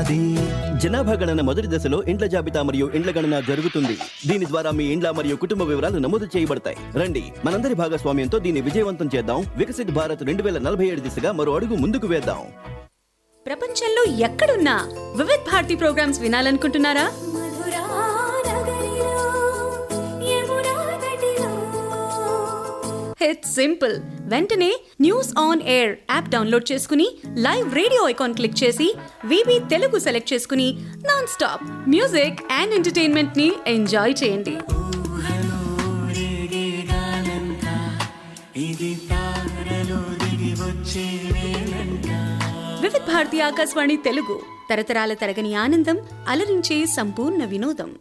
ఉంది జనాభా గణన మొదటి దశలో ఇండ్ల జాబితా మరియు ఇండ్ల గణన జరుగుతుంది దీని ద్వారా మీ ఇండ్ల మరియు కుటుంబ వివరాలు నమోదు చేయబడతాయి రండి మనందరి భాగస్వామ్యంతో దీన్ని విజయవంతం చేద్దాం వికసిత్ భారత్ రెండు వేల నలభై ఏడు దిశగా మరో అడుగు ముందుకు వేద్దాం ప్రపంచంలో ఎక్కడున్నా వివిధ్ భారతి ప్రోగ్రామ్స్ వినాలనుకుంటున్నారా ఇట్స్ సింపుల్ వెంటనే news on air app download చేసుకుని లైవ్ రేడియో ఐకాన్ క్లిక్ చేసి వివి తెలుగు సెలెక్ట్ చేసుకుని non stop music and entertainment ని ఎంజాయ్ చేయండి వివిధ్ భారతి ఆకాశవాణి తెలుగు తరతరాల తరగని ఆనందం అలరించే సంపూర్ణ వినోదం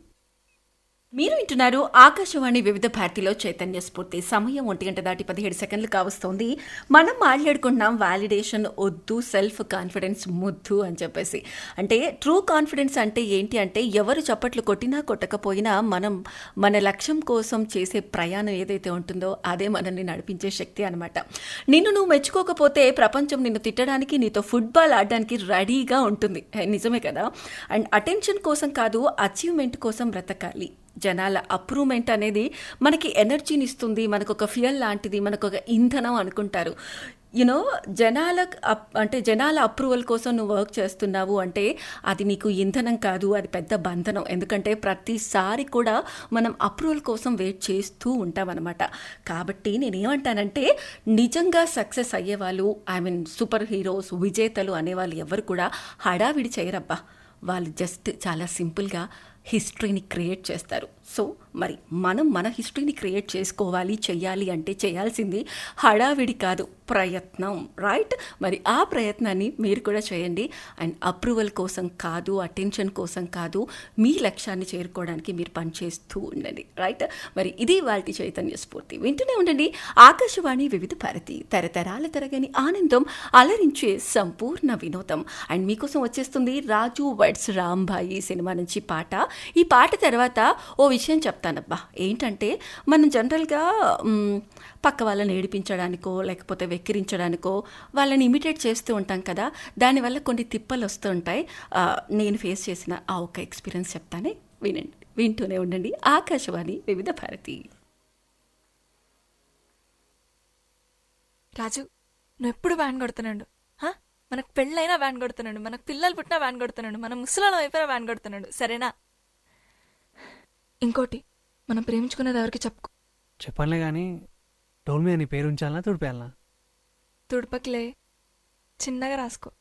మీరు వింటున్నారు ఆకాశవాణి వివిధ భారతిలో చైతన్య స్ఫూర్తి సమయం ఒంటి గంట దాటి పదిహేడు సెకండ్లు కావస్తోంది మనం మాట్లాడుకుంటున్నాం వాలిడేషన్ వద్దు సెల్ఫ్ కాన్ఫిడెన్స్ ముద్దు అని చెప్పేసి అంటే ట్రూ కాన్ఫిడెన్స్ అంటే ఏంటి అంటే ఎవరు చప్పట్లు కొట్టినా కొట్టకపోయినా మనం మన లక్ష్యం కోసం చేసే ప్రయాణం ఏదైతే ఉంటుందో అదే మనల్ని నడిపించే శక్తి అనమాట నిన్ను నువ్వు మెచ్చుకోకపోతే ప్రపంచం నిన్ను తిట్టడానికి నీతో ఫుట్బాల్ ఆడడానికి రెడీగా ఉంటుంది నిజమే కదా అండ్ అటెన్షన్ కోసం కాదు అచీవ్మెంట్ కోసం బ్రతకాలి జనాల అప్రూవ్మెంట్ అనేది మనకి ఎనర్జీని ఇస్తుంది మనకు ఒక ఫ్యూయల్ లాంటిది మనకు ఒక ఇంధనం అనుకుంటారు యునో జనాల అప్- అంటే జనాల అప్రూవల్ కోసం నువ్వు వర్క్ చేస్తున్నావు అంటే అది నీకు ఇంధనం కాదు అది పెద్ద బంధనం ఎందుకంటే ప్రతిసారి కూడా మనం అప్రూవల్ కోసం వెయిట్ చేస్తూ ఉంటాం అనమాట కాబట్టి నేనేమంటానంటే నిజంగా సక్సెస్ అయ్యేవాళ్ళు ఐ మీన్ సూపర్ హీరోస్ విజేతలు అనేవాళ్ళు ఎవరు కూడా హడావిడి చేయరబ్బా వాళ్ళు జస్ట్ చాలా సింపుల్గా హిస్టరీని క్రియేట్ చేస్తారు సో మరి మనం మన హిస్టరీని క్రియేట్ చేసుకోవాలి చెయ్యాలి అంటే చేయాల్సింది హడావిడి కాదు ప్రయత్నం రైట్ మరి ఆ ప్రయత్నాన్ని మీరు కూడా చేయండి అండ్ అప్రూవల్ కోసం కాదు అటెన్షన్ కోసం కాదు మీ లక్ష్యాన్ని చేరుకోవడానికి మీరు పనిచేస్తూ ఉండండి రైట్ మరి ఇది వాళ్ళ చైతన్య స్ఫూర్తి వింటూనే ఉండండి ఆకాశవాణి వివిధ భారతి తరతరాల తరగని ఆనందం అలరించే సంపూర్ణ వినోదం అండ్ మీకోసం వచ్చేస్తుంది రాజు వెడ్స్ రాంబాయి సినిమా నుంచి పాట ఈ పాట తర్వాత ఓ విషయం చెప్తానబ్బా ఏంటంటే మనం జనరల్గా మ్, పక్క వాళ్ళని ఏడిపించడానికో లేకపోతే వెక్కిరించడానికో వాళ్ళని ఇమిటేట్ చేస్తూ ఉంటాం కదా దానివల్ల కొన్ని తిప్పలు వస్తూ ఉంటాయి ఆ, నేను ఫేస్ చేసిన ఆ ఒక ఎక్స్పీరియన్స్ చెప్తానే వినండి వింటూనే ఉండండి ఆకాశవాణి వివిధ భారతి రాజు నువ్వు ఎప్పుడు వ్యాన్ కొడుతున్నాడు హా? మనకు పెళ్ళైనా వ్యాన్ కొడుతున్నాడు మనకు పిల్లలు పుట్టినా వ్యాన్ కొడుతున్నాడు మన ముసలాల వైపున వ్యాన్ కొడుతున్నాడు సరేనా ఇంకోటి మనం ప్రేమించుకున్నది ఎవరికి చెప్పుకో చెప్పనులే కానీ టోల్ మీద నీ పేరు ఉంచాలనా తుడిపేయాలనా తుడుపకిలే చిన్నగా రాసుకో